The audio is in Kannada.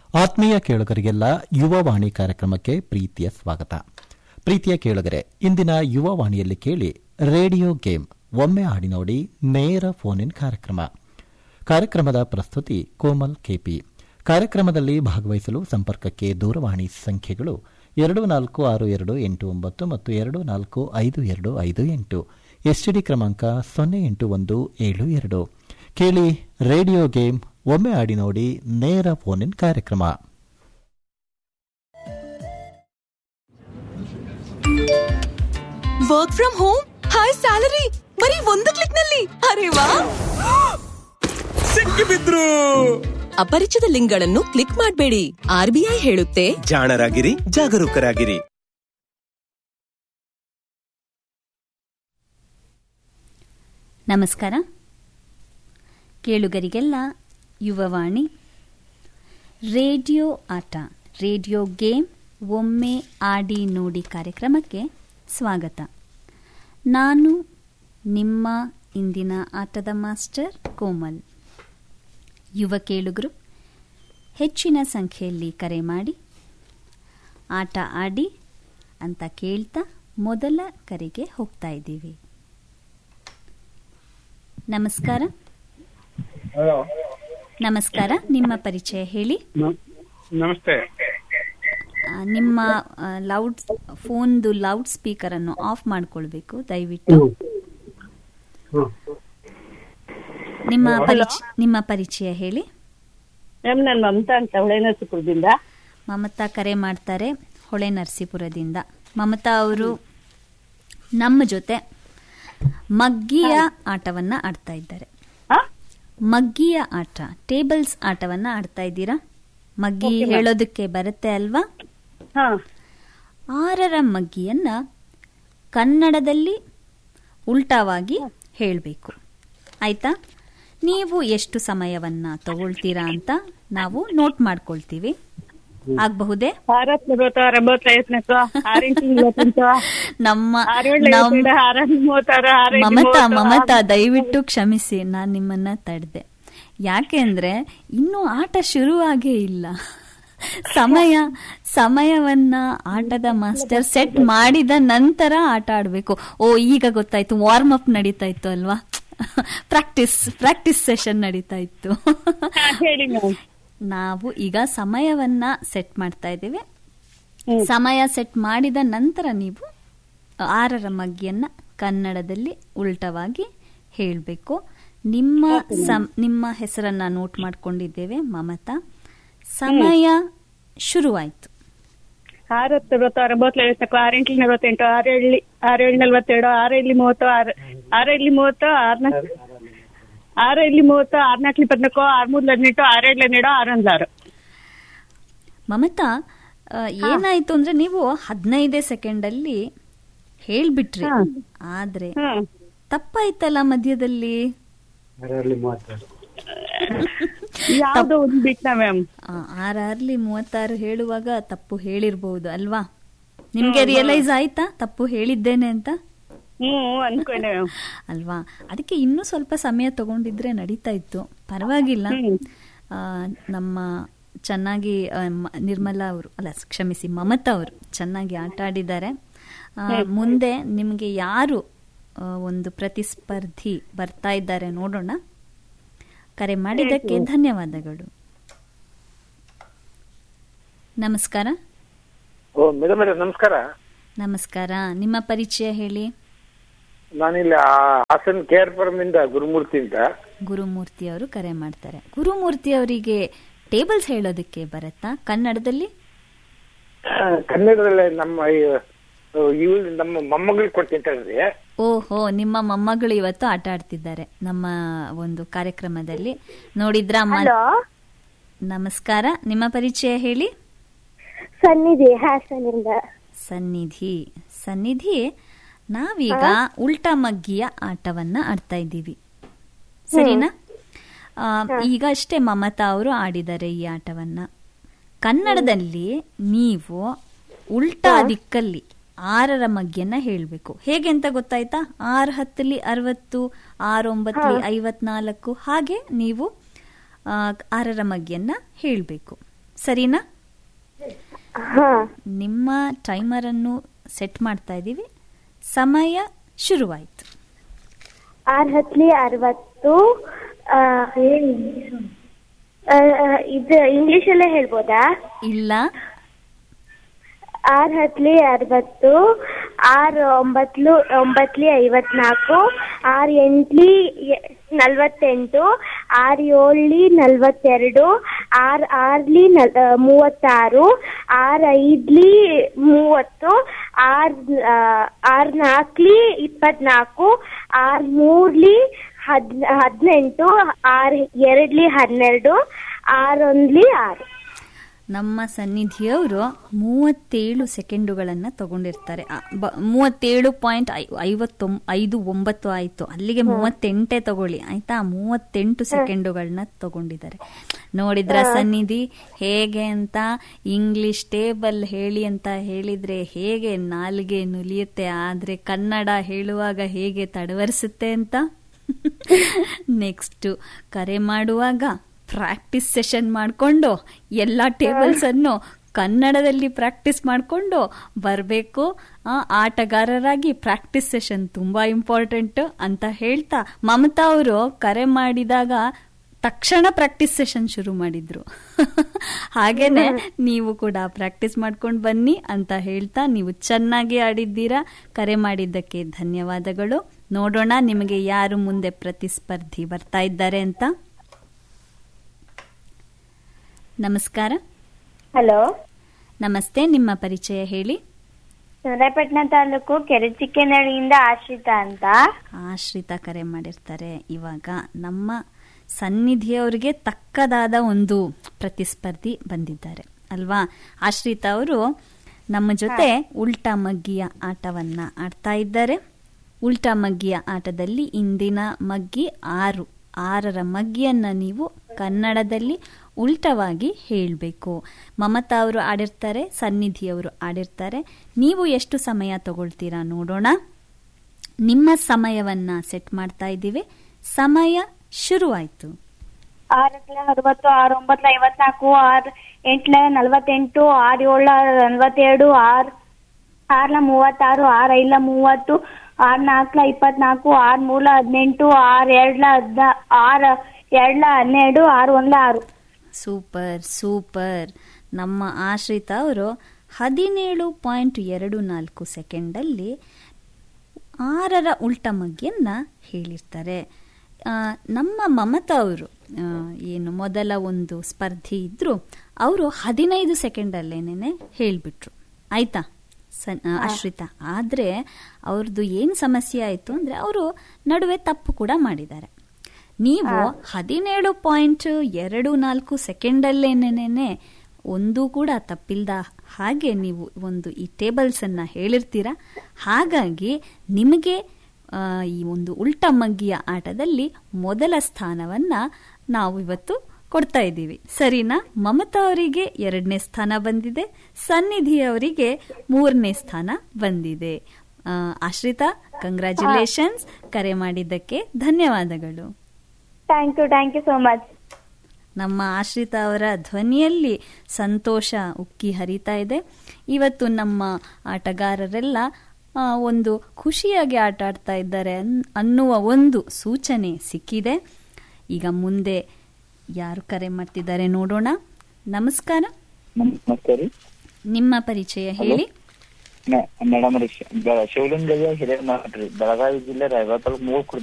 ಆತ್ಮೀಯ ಕೇಳುಗರಿಗೆಲ್ಲ ಯುವವಾಣಿ ಕಾರ್ಯಕ್ರಮಕ್ಕೆ ಪ್ರೀತಿಯ ಸ್ವಾಗತ ಪ್ರೀತಿಯ ಕೇಳುಗರೆ ಇಂದಿನ ಯುವವಾಣಿಯಲ್ಲಿ ಕೇಳಿ ರೇಡಿಯೋ ಗೇಮ್ ಒಮ್ಮೆ ಆಡಿ ನೋಡಿ ನೇರ ಫೋನ್ ಇನ್ ಕಾರ್ಯಕ್ರಮ ಕಾರ್ಯಕ್ರಮದ ಪ್ರಸ್ತುತಿ ಕೋಮಲ್ ಕೆಪಿ ಕಾರ್ಯಕ್ರಮದಲ್ಲಿ ಭಾಗವಹಿಸಲು ಸಂಪರ್ಕಕ್ಕೆ ದೂರವಾಣಿ ಸಂಖ್ಯೆಗಳು ಎರಡು ನಾಲ್ಕು ಆರು ಎರಡು ಎಂಟು ಒಂಬತ್ತು ಮತ್ತು ಎರಡು ನಾಲ್ಕು ಐದು ಎರಡು ಐದು ಎಂಟು ಎಸ್ಟಿಡಿ ಕ್ರಮಾಂಕ ಸೊನ್ನೆ ಎಂಟು ಒಂದು ಏಳು ಎರಡು ಕೇಳಿ ರೇಡಿಯೋ ಗೇಮ್ ಒಮ್ಮೆ ಆಡಿ ನೋಡಿ ನೇರ ಫೋನ್ ಇನ್ ಕಾರ್ಯಕ್ರಮ work from home high salary ಬರೀ ಒಂದು ಕ್ಲಿಕ್ ನಲ್ಲಿ ಅರೆ ವಾ ಸಿಕ್ಕಿಬಿದ್ರು ಅಪರಿಚಿತ ಲಿಂಕ್ಗಳನ್ನು ಕ್ಲಿಕ್ ಮಾಡಬೇಡಿ ಆರ್ಬಿಐ ಹೇಳುತ್ತೆ ಜಾಣರಾಗಿರಿ ಜಾಗರೂಕರಾಗಿರಿ ನಮಸ್ಕಾರ ಕೇಳುಗರಿಗೆಲ್ಲ ಯುವವಾಣಿ ರೇಡಿಯೋ ಆಟ ರೇಡಿಯೋ ಗೇಮ್ ಒಮ್ಮೆ ಆಡಿ ನೋಡಿ ಕಾರ್ಯಕ್ರಮಕ್ಕೆ ಸ್ವಾಗತ ನಾನು ನಿಮ್ಮ ಇಂದಿನ ಆಟದ ಮಾಸ್ಟರ್ ಕೋಮಲ್ ಯುವ ಕೇಳುಗರು ಹೆಚ್ಚಿನ ಸಂಖ್ಯೆಯಲ್ಲಿ ಕರೆ ಮಾಡಿ ಆಟ ಆಡಿ ಅಂತ ಕೇಳ್ತಾ ಮೊದಲ ಕರೆಗೆ ಹೋಗ್ತಾ ಇದ್ದೀವಿ ನಮಸ್ಕಾರ ಹಲೋ ನಮಸ್ಕಾರ ನಿಮ್ಮ ಪರಿಚಯ ಹೇಳಿ ನ- ನಮಸ್ತೆ ಆ, ನಿಮ್ಮ ಆ, ಲೌಡ್ ಫೋನ್ದು ಲೌಡ್ ಸ್ಪೀಕರ್ ಅನ್ನು ಆಫ್ ಮಾಡ್ಕೊಳ್ಬೇಕು ದಯವಿಟ್ಟು ಹ್ಮ್. ನಿಮ್ಮ ಪರಿಚಯ ನಿಮ್ಮ ಪರಿಚಯ ಹೇಳಿ ಮ್ಯಾಮ್ ನಾನು ಮಮತಾ ಅಂತ ಹೊಳೆನರಸೀಪುರದಿಂದ ಮಮತಾ ಕರೆ ಮಾಡ್ತಾರೆ ಹೊಳೆ ನರಸೀಪುರದಿಂದ ಮಮತಾ ಅವರು ನಮ್ಮ ಜೊತೆ ಮಗ್ಗಿಯ ಆಟವನ್ನ ಆಡ್ತಾ ಇದ್ದಾರೆ ಹಾ ಮಗ್ಗಿಯ ಆಟ ಟೇಬಲ್ಸ್ ಆಟವನ್ನ ಆಡ್ತಾ ಇದ್ದೀರಾ ಮಗ್ಗಿ ಹೇಳೋದಕ್ಕೆ ಬರುತ್ತೆ ಅಲ್ವಾ ಹಾ ಆರರ ಮಗ್ಗಿಯನ್ನ ಕನ್ನಡದಲ್ಲಿ ಉಲ್ಟಾವಾಗಿ ಹೇಳಬೇಕು ಆಯ್ತಾ ನೀವು ಎಷ್ಟು ಸಮಯವನ್ನ ತಗೊಳ್ತೀರಾ ಅಂತ ನಾವು ನೋಟ್ ಮಾಡ್ಕೊಳ್ತೀವಿ ಆಗಬಹುದೇ ಆರತ್ ನಲವತ್ತಾರು ಎಂಬತ್ತೈದನೇಕ ಆರು ಇಂಚು ನಲವತ್ತೆಂಟು ನಮ್ಮ ಆರು ಏಳು ನಮ್- ಐವತ್ತೆರಡು ಆರು ಹತ್ತು ಮೂವತ್ತಾರು ಆರು ಐದು ಮಮತಾ ಮೂವತ್ತು, ಮಮತಾ ಆರು- ದಯವಿಟ್ಟು ಕ್ಷಮಿಸಿ ನಾನು ನಿಮ್ಮನ್ನ ತಡೆದೆ ಯಾಕೆಂದ್ರೆ ಇನ್ನೂ ಆಟ ಶುರುವಾಗೇ ಇಲ್ಲ ಸಮಯ ಸಮಯವನ್ನ ಆಟದ ಮಾಸ್ಟರ್ ಸೆಟ್ ಮಾಡಿದ ನಂತರ ಆಟ ಆಡ್ಬೇಕು ಓ ಈಗ ಗೊತ್ತಾಯ್ತು ವಾರ್ಮ್ ಅಪ್ ನಡೀತಾ ಇತ್ತು ಅಲ್ವಾ ಪ್ರಾಕ್ಟೀಸ್ ಪ್ರಾಕ್ಟೀಸ್ ಸೆಷನ್ ನಡೀತಾ ಇತ್ತು ಹಾ, ಹೇಳಿ ಮ್ಯಾಮ್ ನಾವು ಈಗ ಸಮಯವನ್ನ ಸೆಟ್ ಮಾಡ್ತಾ ಇದ್ದೇವೆ ಹ್ಮ್. ಸಮಯ ಸೆಟ್ ಮಾಡಿದ ನಂತರ ನೀವು ಆರರ ಮಗ್ಗಿಯನ್ನ ಕನ್ನಡದಲ್ಲಿ ಉಲ್ಟವಾಗಿ ಹೇಳಬೇಕು ನಿಮ್ಮ ಸಮ್- ನಿಮ್ಮ ಹೆಸರನ್ನ ನೋಟ್ ಮಾಡ್ಕೊಂಡಿದ್ದೇವೆ ಮಮತಾ ಸಮಯ ಶುರುವಾಯ್ತು ಆರು ಹತ್ತು ನಲವತ್ತಾರು ಎಂಬತ್ತೈದನೇಕ ಆರು ಇಂಚು ನಲವತ್ತೆಂಟು ಆರು ಏಳು ಆರು ಏಳು ನಲವತ್ತೆರಡು ಆರು ಇಲ್ಲಿ ಮೂವತ್ತು ಆರು ಆರು ಇಲ್ಲಿ ಮೂವತ್ತು ಆರ್ನ ಆರು ಇಲ್ಲಿ ಮೂವತ್ತು ಆರ್ನಾಲ್ಕು ಇಪ್ಪತ್ನಾಲ್ಕು ಆರು ಮೂರು ಹದಿನೆಂಟು ಆರು ಏಳು ಹನ್ನೆರಡು ಆರು ಒಂದು ಆರು ಮಮತಾ ಆ, ಏನಾಯ್ತು ಅಂದ್ರೆ ನೀವು ಹದಿನೈದೇ ಸೆಕೆಂಡ್ ಅಲ್ಲಿ ಹೇಳ್ಬಿಟ್ರಿ ಹಾ. ಆದ್ರೆ ಹ್ಮ್ ತಪ್ಪಾಯ್ತಲ್ಲ ಮಧ್ಯದಲ್ಲಿ ಯಾವ್ದೋ ಒಂದು ಬಿಟ್ಟ ಮ್ಯಾಮ್ ಆ, ಆರಾರ್ಲಿ ಮೂವತ್ತಾರು ಹೇಳುವಾಗ ತಪ್ಪು ಹೇಳಿರ್ಬಹುದು ಅಲ್ವಾ ನಿಮ್ಗೆ ರಿಯಲೈಸ್ ಆಯ್ತಾ ತಪ್ಪು ಹೇಳಿದ್ದೇನೆ ಅಂತ ಹ್ಮ್ ಅನ್ಕೊಂಡೆ ಮ್ಯಾಮ್ ಅಲ್ವಾ ಅದಕ್ಕೆ ಇನ್ನೂ ಸ್ವಲ್ಪ ಸಮಯ ತಗೊಂಡಿದ್ರೆ ನಡೀತಾ ಇತ್ತು ಪರವಾಗಿಲ್ಲ ಹ್ಮ್. ಆ, ನಮ್ಮ ಚೆನ್ನಾಗಿ ಆ, ಮ- ನಿರ್ಮಲಾ ಅವರು ಅಲ್ಲ ಕ್ಷಮಿಸಿ ಮಮತಾ ಅವರು ಚೆನ್ನಾಗಿ ಆಟ ಆಡಿದ್ದಾರೆ ಆ, ಮುಂದೆ ನಿಮಗೆ ಯಾರು ಆ, ಒಂದು ಪ್ರತಿಸ್ಪರ್ಧಿ ಬರ್ತಾ ಇದ್ದಾರೆ ನೋಡೋಣ ಕರೆ ಮಾಡಿದ್ದಕ್ಕೆ ಧನ್ಯವಾದಗಳು ನಮಸ್ಕಾರ ಓ ಮೇಡಮ್ ಅವರೇ ನಮಸ್ಕಾರ ನಮಸ್ಕಾರ ನಿಮ್ಮ ಪರಿಚಯ ಹೇಳಿ ನಾನಿಲ್ಲಿ ಆ- ಹಾಸನ್ ಕೇರ್ ಇಂದ ಗುರುಮೂರ್ತಿ ಅಂತ ಗುರುಮೂರ್ತಿ ಅವರು ಕರೆ ಮಾಡ್ತಾರೆ ಗುರುಮೂರ್ತಿ ಅವರಿಗೆ ಟೇಬಲ್ಸ್ ಹೇಳೋದಕ್ಕೆ ಬರತ್ತಾ ಕನ್ನಡದಲ್ಲಿ ಆ, ಕನ್ನಡದಲ್ಲೇ ನಮ್ಮ ಇವ್ ನಮ್ಮ ಮೊಮ್ಮಗಳಿಗೆ ಕೊಡ್ತೀನಿ ತಡ್ರಿ ಓಹೋ ನಿಮ್ಮ ಮೊಮ್ಮಗಳು ಇವತ್ತು ಆಟ ಆಡ್ತಿದ್ದಾರೆ ನಮ್ಮ ಒಂದು ಕಾರ್ಯಕ್ರಮದಲ್ಲಿ ನೋಡಿದ್ರಾ ಮ- ನಮಸ್ಕಾರ ನಿಮ್ಮ ಪರಿಚಯ ಹೇಳಿ ಸನ್ನಿಧಿ ಹಾಸನಿಂದ ಸನ್ನಿಧಿ ಸನ್ನಿಧಿ ನಾವೀಗ ಉಲ್ಟಾ ಮಗ್ಗಿಯ ಆಟವನ್ನ ಆಡ್ತಾ ಇದ್ದೀವಿ ಸರಿನಾ ಆ, ಈಗ ಅಷ್ಟೇ ಮಮತಾ ಅವರು ಆಡಿದ್ದಾರೆ ಈ ಆಟವನ್ನ ಕನ್ನಡದಲ್ಲಿ ನೀವು ಉಲ್ಟಾ ದಿಕ್ಕಲ್ಲಿ ಆರರ ಮಗ್ಗಿಯನ್ನ ಹೇಳ್ಬೇಕು ಹೇಗೆ ಅಂತ ಗೊತ್ತಾಯ್ತಾ ಆರ್ ಹತ್ತಲಿ ಅರವತ್ತು ಆರ್ ಒಂಬತ್ತಲಿ ಐವತ್ನಾಲ್ಕು ಹಾಗೆ ನೀವು ಆ, ಆರರ ಮಗ್ಗಿಯನ್ನ ಹೇಳ್ಬೇಕು ಸರಿನಾ ಹಾ ನಿಮ್ಮ ಟೈಮರ್ ಅನ್ನು ಸೆಟ್ ಮಾಡ್ತಾ ಇದ್ದೀವಿ ಸಮಯ ಶುರುವಾಯಿತು ಆರ್ ಹತ್ಲಿ ಅರವತ್ತು ಆ, ಆ, ಆ, ಇದು ಇಂಗ್ಲಿಷ್ ಅಲ್ಲೇ ಹೇಳ್ಬೋದಾ ಇಲ್ಲ ಆರ್ ಹತ್ಲಿ ಅರವತ್ತು ಆರ್ ಒಂಬತ್ಲು ಒಂಬತ್ಲಿ ಐವತ್ನಾಲ್ಕು ಆರ್ ಎಂಟ್ಲಿ ಎ- ನಲ್ವತ್ತೆಂಟು ಆರ್ ಏಳ್ಲಿ ನಲ್ವತ್ತೆರಡು ಆರ್ ಆರ್ಲಿ ನಲ್ ಆ, ಮೂವತ್ತಾರು ಆರ್ ಐದ್ಲಿ ಮೂವತ್ತು ಆರ್ ಆ, ಆರ್ ನಾಲ್ಕ್ಲಿ ಇಪ್ಪತ್ನಾಲ್ಕು ಆರ್ ಮೂರ್ಲಿ ಹದ್ ಹದಿನೆಂಟು ಆರ್ ಎರಡ್ಲಿ ಹನ್ನೆರಡು ಆರ್ ಒಂದ್ಲಿ ಆರು ನಮ್ಮ ಸನ್ನಿಧಿಯವರು ಮೂವತ್ತೇಳು ಸೆಕೆಂಡುಗಳನ್ನು ತಗೊಂಡಿರ್ತಾರೆ ಆ, ಬ- ಮೂವತ್ತೇಳು ಪಾಯಿಂಟ್ ಐವತ್ತೊಂ ಐದು ಒಂಬತ್ತು ಆಯಿತು ಅಲ್ಲಿಗೆ ಮೂವತ್ತೆಂಟೇ ತಗೊಳ್ಳಿ ಆಯ್ತಾ ಮೂವತ್ತೆಂಟು ಸೆಕೆಂಡುಗಳನ್ನ ತಗೊಂಡಿದ್ದಾರೆ ನೋಡಿದ್ರ ಸನ್ನಿಧಿ ಹೇಗೆ ಅಂತ ಇಂಗ್ಲಿಷ್ ಟೇಬಲ್ ಹೇಳಿ ಅಂತ ಹೇಳಿದ್ರೆ ಹೇಗೆ ನಾಲ್ಗೆ ನುಲಿಯುತ್ತೆ ಆದ್ರೆ ಕನ್ನಡ ಹೇಳುವಾಗ ಹೇಗೆ ತಡವರಿಸುತ್ತೆ ಅಂತ ನೆಕ್ಸ್ಟ್ ಕರೆ ಮಾಡುವಾಗ ಪ್ರಾಕ್ಟೀಸ್ ಸೆಷನ್ ಮಾಡಿಕೊಂಡು ಎಲ್ಲ ಟೇಬಲ್ಸ್ ಅನ್ನು ಕನ್ನಡದಲ್ಲಿ ಪ್ರಾಕ್ಟೀಸ್ ಮಾಡಿಕೊಂಡು ಬರಬೇಕು ಆಟಗಾರರಾಗಿ ಪ್ರಾಕ್ಟೀಸ್ ಸೆಷನ್ ತುಂಬಾ ಇಂಪಾರ್ಟೆಂಟ್ ಅಂತ ಹೇಳ್ತಾ ಮಮತಾ ಅವರು ಕರೆ ಮಾಡಿದಾಗ ತಕ್ಷಣ ಪ್ರಾಕ್ಟೀಸ್ ಸೆಷನ್ ಶುರು ಮಾಡಿದ್ರು ಹಾಗೇನೆ ನೀವು ಕೂಡ ಪ್ರಾಕ್ಟೀಸ್ ಮಾಡ್ಕೊಂಡು ಬನ್ನಿ ಅಂತ ಹೇಳ್ತಾ ನೀವು ಚೆನ್ನಾಗಿ ಆಡಿದ್ದೀರಾ ಕರೆ ಮಾಡಿದ್ದಕ್ಕೆ ಧನ್ಯವಾದಗಳು ನೋಡೋಣ ನಿಮಗೆ ಯಾರು ಮುಂದೆ ಪ್ರತಿಸ್ಪರ್ಧಿ ಬರ್ತಾ ಇದ್ದಾರೆ ಅಂತ ನಮಸ್ಕಾರ ಹಲೋ ನಮಸ್ತೆ ನಿಮ್ಮ ಪರಿಚಯ ಹೇಳಿ ಚನ್ನರಾಯಪಟ್ಟಣ ತಾಲೂಕು ಕೆರೆಚಿಕ್ಕನಹಳ್ಳಿಯಿಂದ ಆಶ್ರಿತಾ ಅಂತ ಆಶ್ರಿತ ಕರೆ ಮಾಡಿರ್ತಾರೆ ಇವಾಗ ನಮ್ಮ ಸನ್ನಿಧಿಯವರಿಗೆ ತಕ್ಕದಾದ ಒಂದು ಪ್ರತಿಸ್ಪರ್ಧಿ ಬಂದಿದ್ದಾರೆ ಅಲ್ವಾ ಆಶ್ರಿತ ಅವರು ನಮ್ಮ ಜೊತೆ ಉಲ್ಟಾ ಮಗ್ಗಿಯ ಆಟವನ್ನ ಆಡ್ತಾ ಇದ್ದಾರೆ ಉಲ್ಟಾ ಮಗ್ಗಿಯ ಆಟದಲ್ಲಿ ಇಂದಿನ ಮಗ್ಗಿ ಆರು ಆರರ ಮಗ್ಗಿಯನ್ನ ನೀವು ಕನ್ನಡದಲ್ಲಿ ಉಲ್ಟವಾಗಿ ಹೇಳಬೇಕು ಮಮತಾ ಅವರು ಆಡಿರ್ತಾರೆ ಸನ್ನಿಧಿಯವರು ಆಡಿರ್ತಾರೆ ನೀವು ಎಷ್ಟು ಸಮಯ ತಗೊಳ್ತೀರಾ ನೋಡೋಣ ನಿಮ್ಮ ಸಮಯವನ್ನ ಸೆಟ್ ಮಾಡ್ತಾ ಇದ್ದೀವಿ ಸಮಯ ಶುರುವಾಯಿತು ಆರಕ್ಲ ಅರವತ್ತು ಆರ್ ಒಂಬತ್ಲ ಐವತ್ನಾಲ್ಕು ಆರ್ ಎಂಟ್ಲ ನಲ್ವತ್ತೆಂಟು ಆರ್ ಏಳ ನಲ್ವತ್ತೆರಡು ಆರ್ ಆರ್ಲ ಮೂವತ್ತಾರು ಆರ್ ಐದ್ಲ ಮೂವತ್ತು ಆರ್ ನಾಲ್ಕ್ಲ ಇಪ್ಪತ್ನಾಲ್ಕು ಆರ್ ಮೂರ್ಲ ಹದಿನೆಂಟು ಆರ್ ಎರಡ್ಲ ಹದ್ನ ಆರ್ ಎರಡ್ಲ ಹನ್ನೆರಡು ಆರ್ ಒಂದ್ಲ ಆರು ಸೂಪರ್ ಸೂಪರ್ ನಮ್ಮ ಆಶ್ರಿತ ಅವರು ಹದಿನೇಳು ಪಾಯಿಂಟ್ ಎರಡು ನಾಲ್ಕು ಸೆಕೆಂಡಲ್ಲಿ ಆರರ ಉಲ್ಟ ಮಗ್ಗಿಯನ್ನ ಹೇಳಿರ್ತಾರೆ ಆ, ನಮ್ಮ ಮಮತಾ ಅವರು ಆ, ಏನು ಮೊದಲ ಒಂದು ಸ್ಪರ್ಧಿ ಇದ್ರು ಅವರು ಹದಿನೈದು ಸೆಕೆಂಡಲ್ಲೇನೆ ಹೇಳ್ಬಿಟ್ರು ಆಯ್ತಾ ಸನ್ ಆ, ಆಶ್ರಿತ ಆದ್ರೆ ಅವ್ರದ್ದು ಏನು ಸಮಸ್ಯೆ ಆಯ್ತು ಅಂದ್ರೆ ಅವರು ನಡುವೆ ತಪ್ಪು ಕೂಡ ಮಾಡಿದ್ದಾರೆ ನೀವು ಹದಿನೇಳು ಪಾಯಿಂಟ್ ಎರಡು ನಾಲ್ಕು ಸೆಕೆಂಡಲ್ಲೇನೇನೆ ಒಂದು ಕೂಡ ತಪ್ಪಿಲ್ದ ಹಾಗೆ ನೀವು ಒಂದು ಈ ಟೇಬಲ್ಸ್ ಅನ್ನ ಹೇಳಿರ್ತೀರಾ ಹಾಗಾಗಿ ನಿಮಗೆ ಆ, ಈ ಒಂದು ಉಲ್ಟ ಮಗ್ಗಿಯ ಆಟದಲ್ಲಿ ಮೊದಲ ಸ್ಥಾನವನ್ನ ನಾವು ಇವತ್ತು ಕೊಡ್ತಾ ಇದ್ದೀವಿ ಸರಿನಾ ಮಮತಾ ಅವರಿಗೆ ಎರಡನೇ ಸ್ಥಾನ ಬಂದಿದೆ ಸನ್ನಿಧಿ ಅವರಿಗೆ ಮೂರನೇ ಸ್ಥಾನ ಬಂದಿದೆ ಆ, ಆಶ್ರಿತಾ ಕಂಗ್ರ್ಯಾಚುಲೇಷನ್ಸ್ ಕರೆ ಮಾಡಿದ್ದಕ್ಕೆ ಧನ್ಯವಾದಗಳು thank you thank you so much ನಮ್ಮ ಆಶ್ರಿತ ಅವರ ಧ್ವನಿಯಲ್ಲಿ ಸಂತೋಷ ಉಕ್ಕಿ ಹರಿತಾ ಇದೆ ಇವತ್ತು ನಮ್ಮ ಆಟಗಾರರೆಲ್ಲ ಆ, ಒಂದು ಖುಷಿಯಾಗಿ ಆಟ ಆಡ್ತಾ ಇದ್ದಾರೆ ಅನ್- ಅನ್ನುವ ಒಂದು ಸೂಚನೆ ಸಿಕ್ಕಿದೆ ಈಗ ಮುಂದೆ ಯಾರು ಕರೆ ಮಾಡ್ತಿದ್ದಾರೆ ನೋಡೋಣ ನಮಸ್ಕಾರ ನಮಸ್ತೆ ರೀ ನಿಮ್ಮ ಪರಿಚಯ ಹೇಳಿ ಮೇಡಮ್ ರೀ ಶಿವಲಿಂಗಯ್ಯ ಹಿರೇಮಠ ರೀ ಬೆಳಗಾವಿ ಜಿಲ್ಲೆ ರಾಯಬಾಗ ತಾಲೂಕು ಮೂರು